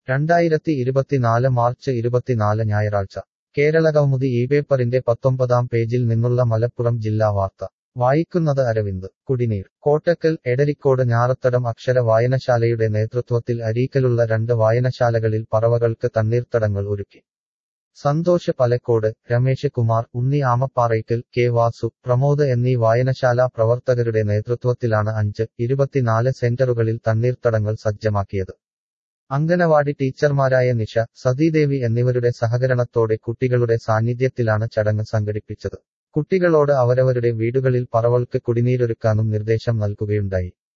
രണ്ടായിരത്തി ഇരുപത്തിനാല് മാർച്ച് ഇരുപത്തിനാല് ഞായറാഴ്ച കേരളകൗമുദി ഈ പേപ്പറിന്റെ പത്തൊമ്പതാം പേജിൽ നിന്നുള്ള മലപ്പുറം ജില്ലാ വാർത്ത വായിക്കുന്നത് അരവിന്ദ് കുടിനീർ കോട്ടക്കൽ എടരിക്കോട് ഞാറത്തടം അക്ഷര വായനശാലയുടെ നേതൃത്വത്തിൽ അരീക്കലുള്ള രണ്ട് വായനശാലകളിൽ പറവകൾക്ക് തണ്ണീർത്തടങ്ങൾ ഒരുക്കി സന്തോഷ് പലക്കോട് രമേശ് കുമാർ ഉണ്ണി ആമപ്പാറയ്ക്കൽ കെ വാസു പ്രമോദ് എന്നീ വായനശാലാ പ്രവർത്തകരുടെ നേതൃത്വത്തിലാണ് അഞ്ച് ഇരുപത്തിനാല് സെന്ററുകളിൽ തണ്ണീർത്തടങ്ങൾ സജ്ജമാക്കിയത് അംഗനവാടി ടീച്ചർമാരായ നിഷ സതീദേവി എന്നിവരുടെ സഹകരണത്തോടെ കുട്ടികളുടെ സാന്നിധ്യത്തിലാണ് ചടങ്ങ് സംഘടിപ്പിച്ചത് കുട്ടികളോട് അവരവരുടെ വീടുകളിൽ പറവൾക്ക് കുടിനീരൊരുക്കാനും നിർദ്ദേശം നൽകുകയുണ്ടായി